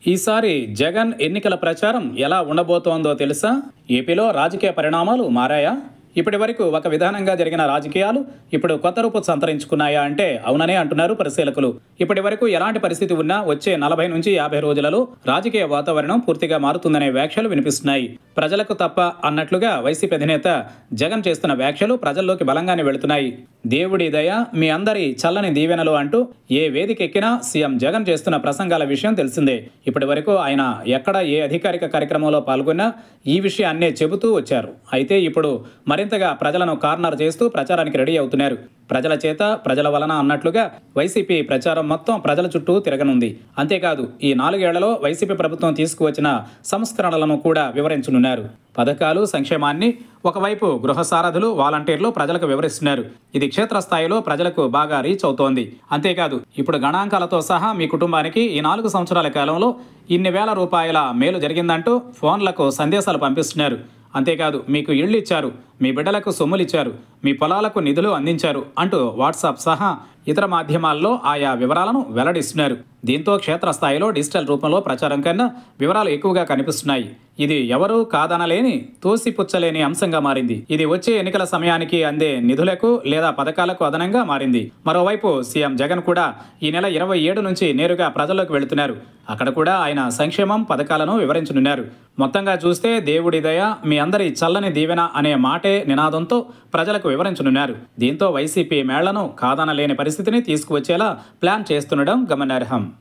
ఈసారి జగన్ ఎన్నికల ప్రచారం ఎలా ఉండబోతోందో తెలుసా ఏపీలో రాజకీయ పరిణామాలు మారాయా ఇప్పటి వరకు ఒక విధానంగా జరిగిన రాజకీయాలు ఇప్పుడు కొత్త రూపు సంతరించుకున్నాయా అంటే అవుననే అంటున్నారు పరిశీలకులు ఇప్పటి వరకు ఎలాంటి పరిస్థితి ఉన్నా వచ్చే నలభై నుంచి యాభై రోజులలో రాజకీయ వాతావరణం పూర్తిగా మారుతుందనే వ్యాఖ్యలు వినిపిస్తున్నాయి ప్రజలకు తప్ప అన్నట్లుగా వైసీపీ అధినేత జగన్ చేస్తున్న వ్యాఖ్యలు ప్రజల్లోకి బలంగానే వెళుతున్నాయి దేవుడి దయ మీ అందరి చల్లని దీవెనలు అంటూ ఏ వేదిక ఎక్కినా సీఎం జగన్ చేస్తున్న ప్రసంగాల విషయం తెలిసిందే ఇప్పటి వరకు ఆయన ఎక్కడ ఏ అధికారిక కార్యక్రమంలో పాల్గొన్నా ఈ విషయాన్నే చెబుతూ వచ్చారు అయితే ఇప్పుడు మరింతగా ప్రజలను కార్నర్ చేస్తూ ప్రచారానికి రెడీ అవుతున్నారు ప్రజల చేత ప్రజల వలన అన్నట్లుగా వైసీపీ ప్రచారం మొత్తం ప్రజల చుట్టూ తిరగనుంది అంతేకాదు ఈ నాలుగేళ్లలో వైసీపీ ప్రభుత్వం తీసుకువచ్చిన సంస్కరణలను కూడా వివరించనున్నారు పథకాలు సంక్షేమాన్ని ఒకవైపు గృహ సారథులు వాలంటీర్లు ప్రజలకు వివరిస్తున్నారు ఇది క్షేత్రస్థాయిలో ప్రజలకు బాగా రీచ్ అవుతోంది అంతేకాదు ఇప్పుడు గణాంకాలతో సహా మీ కుటుంబానికి ఈ నాలుగు సంవత్సరాల కాలంలో ఇన్ని వేల రూపాయల మేలు జరిగిందంటూ ఫోన్లకు సందేశాలు పంపిస్తున్నారు అంతేకాదు మీకు ఇళ్ళు ఇచ్చారు మీ బిడ్డలకు సొమ్ములు ఇచ్చారు మీ పొలాలకు నిధులు అందించారు అంటూ వాట్సాప్ సహా ఇతర మాధ్యమాల్లో ఆయా వివరాలను వెల్లడిస్తున్నారు దీంతో క్షేత్రస్థాయిలో డిజిటల్ రూపంలో ప్రచారం కన్నా వివరాలు ఎక్కువగా కనిపిస్తున్నాయి ఇది ఎవరూ కాదనలేని తోసిపుచ్చలేని అంశంగా మారింది ఇది వచ్చే ఎన్నికల సమయానికి అందే నిధులకు లేదా పథకాలకు అదనంగా మారింది మరోవైపు సీఎం జగన్ కూడా ఈ నెల ఇరవై ఏడు నుంచి నేరుగా ప్రజల్లోకి వెళుతున్నారు అక్కడ కూడా ఆయన సంక్షేమం పథకాలను వివరించనున్నారు మొత్తంగా చూస్తే దేవుడి దయ మీ అందరి చల్లని దీవెన అనే మాటే నినాదంతో ప్రజలకు వివరించనున్నారు దీంతో వైసీపీ మేళ్లను కాదనలేని పరిస్థితిని తీసుకువచ్చేలా ప్లాన్ చేస్తుండడం గమనార్హం